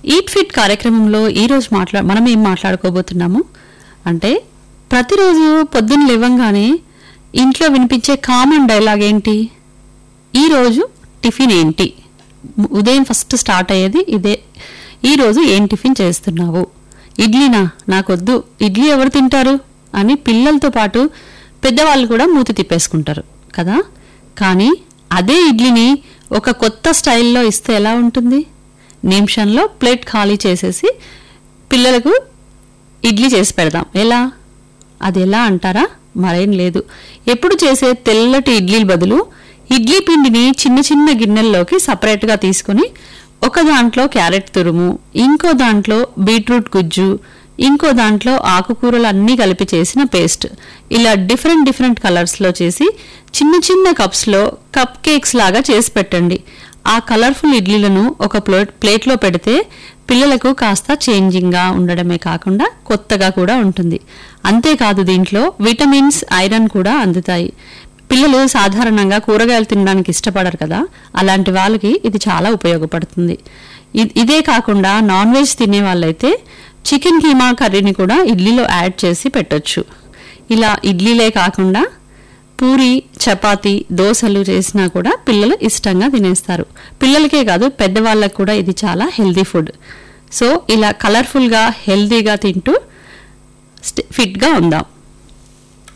eat fit కార్యక్రమంలో ఈరోజు మాట్లా మనం ఏం మాట్లాడుకోబోతున్నాము అంటే ప్రతిరోజు పొద్దున్న లేవంగానే ఇంట్లో వినిపించే కామన్ డైలాగ్ ఏంటి ఈరోజు టిఫిన్ ఏంటి ఉదయం ఫస్ట్ స్టార్ట్ అయ్యేది ఇదే ఈరోజు ఏం టిఫిన్ చేస్తున్నావు ఇడ్లీనా నాకొద్దు ఇడ్లీ ఎవరు తింటారు అని పిల్లలతో పాటు పెద్దవాళ్ళు కూడా మూతి తిప్పేసుకుంటారు కదా కానీ అదే ఇడ్లీని ఒక కొత్త స్టైల్లో ఇస్తే ఎలా ఉంటుంది నిమిషంలో ప్లేట్ ఖాళీ చేసేసి పిల్లలకు ఇడ్లీ చేసి పెడదాం ఎలా అది ఎలా అంటారా మరేం లేదు ఎప్పుడు చేసే తెల్లటి ఇడ్లీల బదులు ఇడ్లీ పిండిని చిన్న చిన్న గిన్నెల్లోకి సపరేట్గా తీసుకొని ఒక దాంట్లో క్యారెట్ తురుము ఇంకో దాంట్లో బీట్రూట్ గుజ్జు ఇంకో దాంట్లో ఆకుకూరలు అన్నీ కలిపి చేసిన పేస్ట్ ఇలా డిఫరెంట్ డిఫరెంట్ కలర్స్లో చేసి చిన్న చిన్న కప్స్లో కప్ కేక్స్ లాగా చేసి పెట్టండి ఆ కలర్ఫుల్ ఇడ్లీలను ఒక ప్లేట్ ప్లేట్లో పెడితే పిల్లలకు కాస్త చేంజింగ్గా ఉండడమే కాకుండా కొత్తగా కూడా ఉంటుంది అంతేకాదు దీంట్లో విటమిన్స్ ఐరన్ కూడా అందుతాయి పిల్లలు సాధారణంగా కూరగాయలు తినడానికి ఇష్టపడరు కదా అలాంటి వాళ్ళకి ఇది చాలా ఉపయోగపడుతుంది ఇ- ఇదే కాకుండా నాన్ వెజ్ తినే వాళ్ళైతే చికెన్ కీమా కర్రీని కూడా ఇడ్లీలో యాడ్ చేసి పెట్టొచ్చు ఇలా ఇడ్లీలే కాకుండా పూరి చపాతి దోశలు చేసినా కూడా పిల్లలు ఇష్టంగా తినేస్తారు పిల్లలకే కాదు పెద్దవాళ్ళకు కూడా ఇది చాలా హెల్దీ ఫుడ్ సో ఇలా కలర్ఫుల్గా హెల్దీగా తింటూ స్ట్- ఫిట్గా ఉందాం